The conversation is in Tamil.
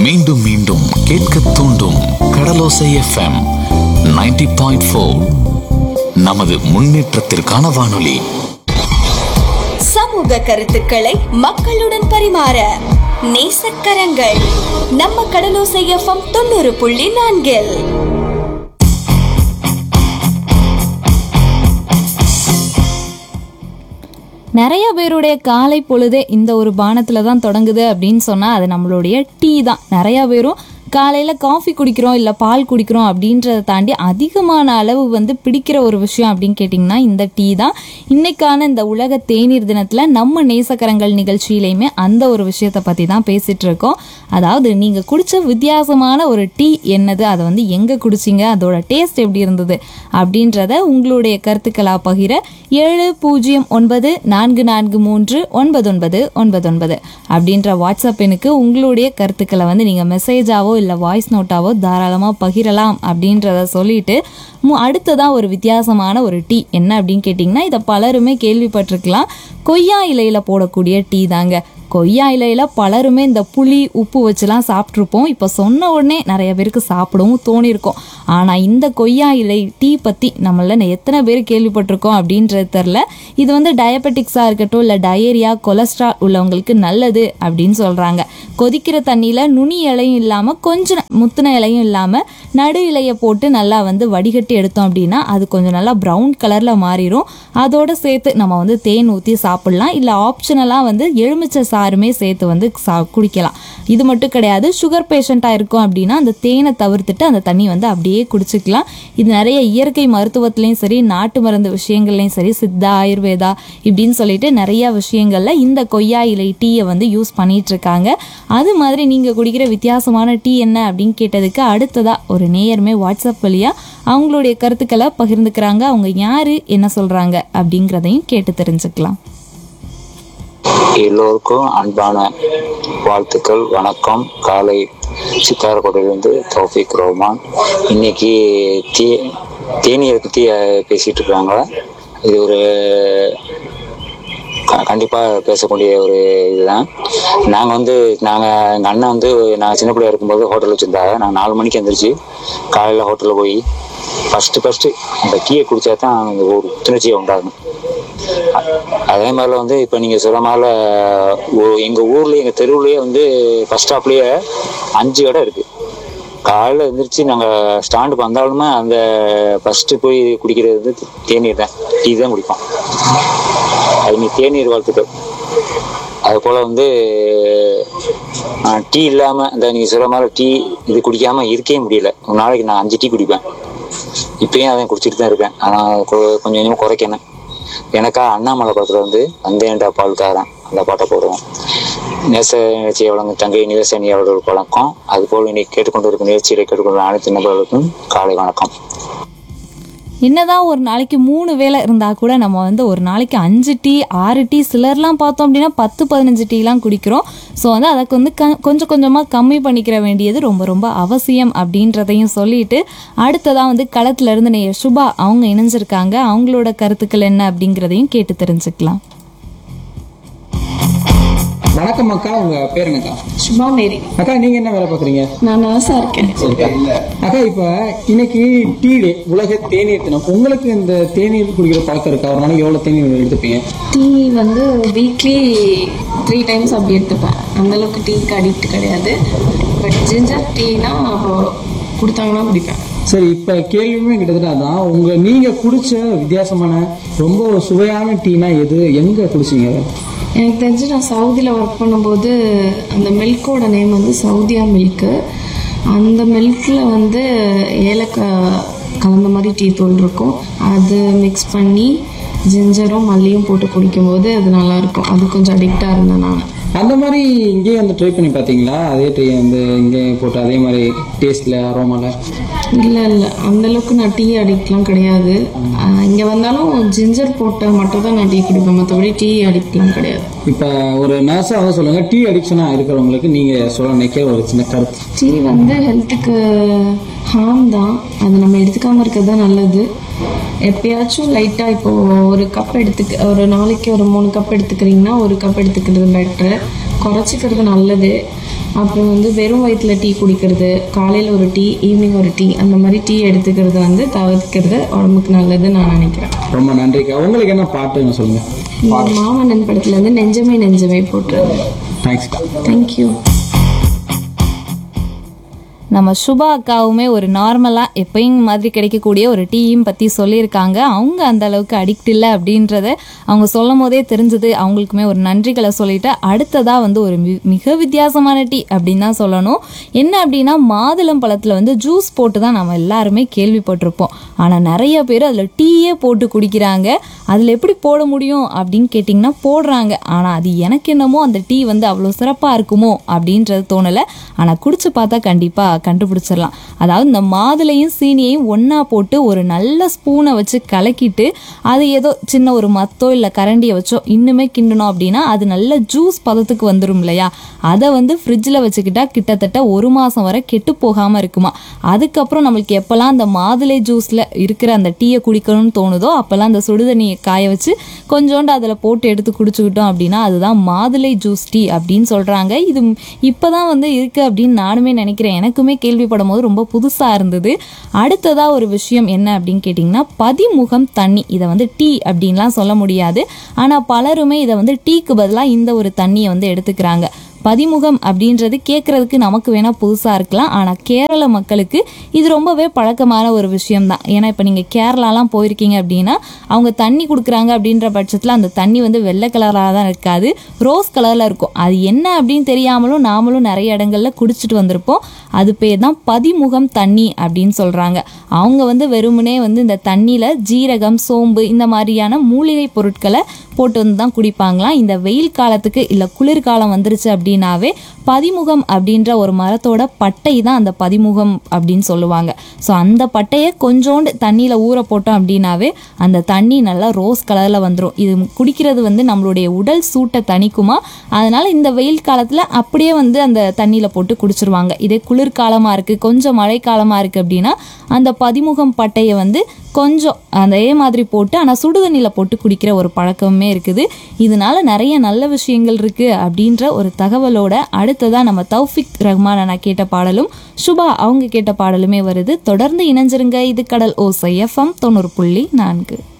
மீண்டும் மீண்டும் கேட்க தூண்டும் கடலோசை எஃப்எம் 90.4 பாயிண்ட் ஃபோர் நமது முன்னேற்றத்திற்கான வானொலி சமூக கருத்துக்களை மக்களுடன் பரிமாற நேசக்கரங்கள் நம்ம கடலோசை எஃப்எம் தொண்ணூறு புள்ளி நான்கில் நிறைய பேருடைய காலை பொழுதே இந்த ஒரு பானத்துல தான் தொடங்குது அப்படின்னு சொன்னா அது நம்மளுடைய டீ தான் நிறைய பேரும் காலையில காஃபி குடிக்கிறோம் இல்ல பால் குடிக்கிறோம் அப்படின்றத தாண்டி அதிகமான அளவு வந்து பிடிக்கிற ஒரு விஷயம் அப்படின்னு கேட்டிங்கன்னா இந்த டீ தான் இன்னைக்கான இந்த உலக தேநீர் தினத்துல நம்ம நேசக்கரங்கள் நிகழ்ச்சியிலையுமே அந்த ஒரு விஷயத்தை பத்தி தான் பேசிட்டு இருக்கோம் அதாவது நீங்க குடிச்ச வித்தியாசமான ஒரு டீ என்னது அதை வந்து எங்க குடிச்சீங்க அதோட டேஸ்ட் எப்படி இருந்தது அப்படின்றத உங்களுடைய கருத்துக்களா பகிர ஏழு பூஜ்ஜியம் ஒன்பது நான்கு நான்கு மூன்று ஒன்பது ஒன்பது ஒன்பது ஒன்பது அப்படின்ற வாட்ஸ்அப் எண்ணுக்கு உங்களுடைய கருத்துக்களை வந்து நீங்கள் மெசேஜாவோ இல்லை வாய்ஸ் நோட்டாவோ தாராளமாக பகிரலாம் அப்படின்றத சொல்லிட்டு மு- அடுத்ததா ஒரு வித்தியாசமான ஒரு டீ என்ன அப்படின்னு கேட்டிங்கன்னா இதை பலருமே கேள்விப்பட்டிருக்கலாம் கொய்யா இலையில போடக்கூடிய டீ தாங்க கொய்யா இலையில பலருமே இந்த புளி உப்பு வச்சுலாம் சாப்பிட்ருப்போம் இப்போ சொன்ன உடனே நிறைய பேருக்கு சாப்பிடவும் தோணியிருக்கும் ஆனால் இந்த கொய்யா இலை டீ பற்றி நம்மள எத்தனை பேர் கேள்விப்பட்டிருக்கோம் அப்படின்றது தெரில இது வந்து டயபெட்டிக்ஸாக இருக்கட்டும் இல்லை டயரியா கொலஸ்ட்ரால் உள்ளவங்களுக்கு நல்லது அப்படின்னு சொல்கிறாங்க கொதிக்கிற தண்ணியில் நுனி இலையும் இல்லாமல் கொஞ்சம் முத்தின இலையும் இல்லாமல் நடு இலையை போட்டு நல்லா வந்து வடிகட்டி எடுத்தோம் அப்படின்னா அது கொஞ்சம் நல்லா ப்ரௌன் கலரில் மாறிடும் அதோட சேர்த்து நம்ம வந்து தேன் ஊற்றி சாப்பிட்லாம் இல்லை ஆப்ஷனலாக வந்து எலுமிச்சை சாறுமே சேர்த்து வந்து சா குடிக்கலாம் இது மட்டும் கிடையாது சுகர் பேஷண்ட்டாக இருக்கும் அப்படின்னா அந்த தேனை தவிர்த்துட்டு அந்த தண்ணி வந்து அப்படியே குடிச்சுக்கலாம் இது நிறைய இயற்கை மருத்துவத்துலேயும் சரி நாட்டு மருந்து விஷயங்கள்லையும் சரி சித்தா ஆயுர்வேதா இப்படின்னு சொல்லிட்டு நிறைய விஷயங்கள்ல இந்த கொய்யா இலை டீயை வந்து யூஸ் பண்ணிட்டு இருக்காங்க அது மாதிரி நீங்க குடிக்கிற வித்தியாசமான டீ என்ன அப்படின்னு கேட்டதுக்கு அடுத்ததா ஒரு நேயருமே வாட்ஸ்அப் வழியா அவங்களுடைய கருத்துக்களை பகிர்ந்துக்கிறாங்க அவங்க யாரு என்ன சொல்றாங்க அப்படிங்கிறதையும் கேட்டு தெரிஞ்சுக்கலாம் எல்லோருக்கும் அன்பான வாழ்த்துக்கள் வணக்கம் காலை சித்தாரக்கோட்டையிலேருந்து தௌஃபிக் ரோமான் இன்னைக்கு தே தேநீரை பற்றி பேசிகிட்டு இருக்காங்க இது ஒரு க- கண்டிப்பா பேசக்கூடிய ஒரு இதுதான் நாங்க வந்து நாங்க எங்க அண்ணன் வந்து நான் சின்ன பிள்ளையா இருக்கும்போது ஹோட்டல் வச்சிருந்தாங்க நாங்க நாலு மணிக்கு எந்திரிச்சு காலையில ஹோட்டல்ல போய் ஃபர்ஸ்ட் ஃபர்ஸ்ட் அந்த டீயை குடிச்சா தான் அந்த ஒரு புத்துணர்ச்சியை உண்டாகும் அ- அதே மாதிரில வந்து இப்போ நீங்கள் சொல்ற மாதிரில ஒ- எங்க ஊர்ல எங்க தெருவுலயே வந்து பஸ் ஸ்டாப்லயே அஞ்சு கடை இருக்கு காலையில் எழுந்திரிச்சு நாங்கள் ஸ்டாண்டுக்கு வந்தாலுமே அந்த ஃபஸ்ட்டு போய் குடிக்கிறது வந்து தேநீர் தான் டீ தான் குடிப்போம் அது நீ தேநீர் வாழ்த்துக்கள் அது போல் வந்து டீ இல்லாமல் இந்த நீங்கள் சொல்கிற மாதிரி டீ இது குடிக்காமல் இருக்கவே முடியல ஒரு நாளைக்கு நான் அஞ்சு டீ குடிப்பேன் இப்பயும் அதையும் குடிச்சிட்டு தான் இருக்கேன் ஆனால் கொஞ்சம் கொஞ்சமாக குறைக்கணும் எனக்கா அண்ணாமலை படத்தில் வந்து வந்தேன்டா பால்காரன் அந்த பாட்டை போடுவோம் நேச நிகழ்ச்சியை வழங்கும் தங்கை நிவேசனி அவர்களுக்கு வணக்கம் அதுபோல் இன்னைக்கு கேட்டுக்கொண்டு இருக்கும் நிகழ்ச்சியை கேட்டுக்கொண்டு அனைத்து நபர்களுக்கும் காலை வணக்கம் என்னதான் ஒரு நாளைக்கு மூணு வேளை இருந்தா கூட நம்ம வந்து ஒரு நாளைக்கு அஞ்சு டீ ஆறு டீ சிலர்லாம் பார்த்தோம் அப்படின்னா பத்து பதினஞ்சு டீலாம் குடிக்கிறோம் ஸோ வந்து அதுக்கு வந்து க கொஞ்சம் கொஞ்சமாக கம்மி பண்ணிக்கிற வேண்டியது ரொம்ப ரொம்ப அவசியம் அப்படின்றதையும் சொல்லிட்டு அடுத்ததாக வந்து களத்துல இருந்து நேயர் சுபா அவங்க இணைஞ்சிருக்காங்க அவங்களோட கருத்துக்கள் என்ன அப்படிங்கிறதையும் கேட்டு தெரிஞ்சுக்கலாம் வணக்கம் அக்கா உங்க பேர் என்னக்கா சுபா மேரி அக்கா நீங்க என்ன வேலை பாக்குறீங்க நான் நர்ஸா இருக்கேன் அக்கா இப்ப இன்னைக்கு டீ டே உலக தேநீர் தினம் உங்களுக்கு இந்த தேநீர் குடிக்கிற பழக்கம் இருக்கா ஒரு நாளைக்கு எவ்வளவு தேநீர் எடுத்துப்பீங்க டீ வந்து வீக்லி த்ரீ டைம்ஸ் அப்படி எடுத்துப்பேன் அந்த அளவுக்கு டீக்கு அடிக்ட் கிடையாது பட் ஜிஞ்சர் டீனா கொடுத்தாங்கன்னா குடிப்பேன் சரி இப்ப கேள்வியுமே கிட்டத்தட்ட அதான் உங்க நீங்க குடிச்ச வித்தியாசமான ரொம்ப ஒரு சுவையான டீனா எது எங்க குடிச்சீங்க எனக்கு தெரிஞ்சு நான் சவுதியில் ஒர்க் பண்ணும்போது அந்த மில்கோட நேம் வந்து சவுதியா மில்க்கு அந்த மில்கில் வந்து ஏலக்காய் கலந்த மாதிரி டீ தூள் இருக்கும் அது மிக்ஸ் பண்ணி ஜிஞ்சரும் மல்லியும் போட்டு குடிக்கும்போது அது நல்லா இருக்கும் அது கொஞ்சம் அடிக்டாக இருந்தேன் நான் அந்த மாதிரி இங்கேயே வந்து ட்ரை பண்ணி பாத்தீங்களா அதே டீ வந்து இங்கே போட்டு அதே மாதிரி டேஸ்ட்ல அரோமால இல்லை இல்லை அந்த அளவுக்கு நான் டீ அடிக்ட்லாம் கிடையாது இங்கே வந்தாலும் ஜிஞ்சர் போட்ட மட்டும் தான் நான் டீ குடிப்பேன் மற்றபடி டீ அடிக்ட்லாம் கிடையாது இப்ப ஒரு நர்ஸாக சொல்லுங்க டீ அடிக்ஷனா இருக்கிறவங்களுக்கு நீங்க சொல்ல நினைக்கிற ஒரு சின்ன கருத்து டீ வந்து ஹெல்த்துக்கு ஹார்ம் தான் அது நம்ம எடுத்துக்காம இருக்கிறது தான் நல்லது எப்பயாச்சும் லைட்டாக இப்போ ஒரு கப் எடுத்துக்க ஒரு நாளைக்கு ஒரு மூணு கப் எடுத்துக்கிறீங்கன்னா ஒரு கப் எடுத்துக்கிறது பெட்ரு குறைச்சிக்கிறது நல்லது அப்புறம் வந்து வெறும் வயிற்றுல டீ குடிக்கிறது காலையில் ஒரு டீ ஈவினிங் ஒரு டீ அந்த மாதிரி டீ எடுத்துக்கிறது வந்து தவிர்க்கிறது உடம்புக்கு நல்லதுன்னு நான் நினைக்கிறேன் ரொம்ப நன்றிக்கா உங்களுக்கு என்ன பாட்டுன்னு சொல்லுங்க இந்த மாமன்னன் படத்துலேருந்து நெஞ்சமே நெஞ்சமே போட்டுருங்க தேங்க்ஸ்க்கா தேங்க்யூ நம்ம சுபா அக்காவுமே ஒரு நார்மலாக எப்பயும் மாதிரி கிடைக்கக்கூடிய ஒரு டீயும் பற்றி சொல்லியிருக்காங்க அவங்க அந்த அளவுக்கு அடிக்ட் இல்லை அப்படின்றத அவங்க சொல்லும் போதே தெரிஞ்சது அவங்களுக்குமே ஒரு நன்றிகளை சொல்லிட்டு அடுத்ததாக வந்து ஒரு மி- மிக வித்தியாசமான டீ அப்படின்னு தான் சொல்லணும் என்ன அப்படின்னா மாதுளம் பழத்தில் வந்து ஜூஸ் போட்டு தான் நம்ம எல்லாருமே கேள்விப்பட்டிருப்போம் ஆனால் நிறைய பேர் அதில் டீயே போட்டு குடிக்கிறாங்க அதில் எப்படி போட முடியும் அப்படின்னு கேட்டிங்கன்னா போடுறாங்க ஆனால் அது எனக்கு என்னமோ அந்த டீ வந்து அவ்வளோ சிறப்பாக இருக்குமோ அப்படின்றது தோணலை ஆனால் குடிச்சு பார்த்தா கண்டிப்பாக கண்டுபிடிச்சிடலாம் அதாவது இந்த மாதுளையும் சீனியையும் ஒன்றா போட்டு ஒரு நல்ல ஸ்பூனை வச்சு கலக்கிட்டு அது ஏதோ சின்ன ஒரு மத்தோ இல்லை கரண்டியை வச்சோ இன்னுமே கிண்டணும் அப்படின்னா அது நல்ல ஜூஸ் பதத்துக்கு வந்துடும் இல்லையா அதை வந்து ஃப்ரிட்ஜில் வச்சுக்கிட்டா கிட்டத்தட்ட ஒரு மாதம் வரை கெட்டு போகாமல் இருக்குமா அதுக்கப்புறம் நம்மளுக்கு எப்போல்லாம் அந்த மாதுளை ஜூஸில் இருக்கிற அந்த டீயை குடிக்கணும்னு தோணுதோ அப்போல்லாம் அந்த சுடுதண்ணியை காய வச்சு கொஞ்சோண்டு அதில் போட்டு எடுத்து குடிச்சுக்கிட்டோம் அப்படின்னா அதுதான் மாதுளை ஜூஸ் டீ அப்படின்னு சொல்கிறாங்க இது இப்போ தான் வந்து இருக்குது அப்படின்னு நானுமே நினைக்கிறேன் எனக்குமே கேள்விப்படும் போது ரொம்ப புதுசாக இருந்தது அடுத்ததாக ஒரு விஷயம் என்ன அப்படின்னு கேட்டிங்கன்னா பதிமுகம் தண்ணி இதை வந்து டீ அப்படின்லாம் சொல்ல முடியாது ஆனால் பலருமே இதை வந்து டீக்கு பதிலாக இந்த ஒரு தண்ணியை வந்து எடுத்துக்கிறாங்க பதிமுகம் அப்படின்றது கேட்குறதுக்கு நமக்கு வேணால் புதுசாக இருக்கலாம் ஆனால் கேரள மக்களுக்கு இது ரொம்பவே பழக்கமான ஒரு விஷயம்தான் ஏன்னா இப்போ நீங்கள் கேரளாலாம் போயிருக்கீங்க அப்படின்னா அவங்க தண்ணி கொடுக்குறாங்க அப்படின்ற பட்சத்தில் அந்த தண்ணி வந்து வெள்ளை கலராக தான் இருக்காது ரோஸ் கலரில் இருக்கும் அது என்ன அப்படின்னு தெரியாமலும் நாமளும் நிறைய இடங்கள்ல குடிச்சிட்டு வந்திருப்போம் அது பேர் தான் பதிமுகம் தண்ணி அப்படின்னு சொல்கிறாங்க அவங்க வந்து வெறுமனே வந்து இந்த தண்ணியில் ஜீரகம் சோம்பு இந்த மாதிரியான மூலிகை பொருட்களை போட்டு வந்து தான் குடிப்பாங்களாம் இந்த வெயில் காலத்துக்கு இல்லை குளிர்காலம் வந்துருச்சு அப்படின்னாவே பதிமுகம் அப்படின்ற ஒரு மரத்தோட பட்டை தான் அந்த பதிமுகம் அப்படின்னு சொல்லுவாங்க ஸோ அந்த பட்டையை கொஞ்சோண்டு தண்ணியில் ஊற போட்டோம் அப்படின்னாவே அந்த தண்ணி நல்லா ரோஸ் கலரில் வந்துடும் இது குடிக்கிறது வந்து நம்மளுடைய உடல் சூட்டை தணிக்குமா அதனால இந்த வெயில் காலத்தில் அப்படியே வந்து அந்த தண்ணியில் போட்டு குடிச்சிருவாங்க இதே குளிர்காலமாக இருக்குது கொஞ்சம் மழைக்காலமாக இருக்குது அப்படின்னா அந்த பதிமுகம் பட்டையை வந்து கொஞ்சம் அதே மாதிரி போட்டு ஆனால் சுடுதண்ணியில் போட்டு குடிக்கிற ஒரு பழக்கமே இருக்குது இதனால நிறைய நல்ல விஷயங்கள் இருக்குது அப்படின்ற ஒரு தகவலோட அடுத்ததாக நம்ம தௌஃபிக் ரஹ்மான் அண்ணா கேட்ட பாடலும் சுபா அவங்க கேட்ட பாடலுமே வருது தொடர்ந்து இணைஞ்சிருங்க இது கடல் ஓசை எஃப்எம் தொண்ணூறு புள்ளி நான்கு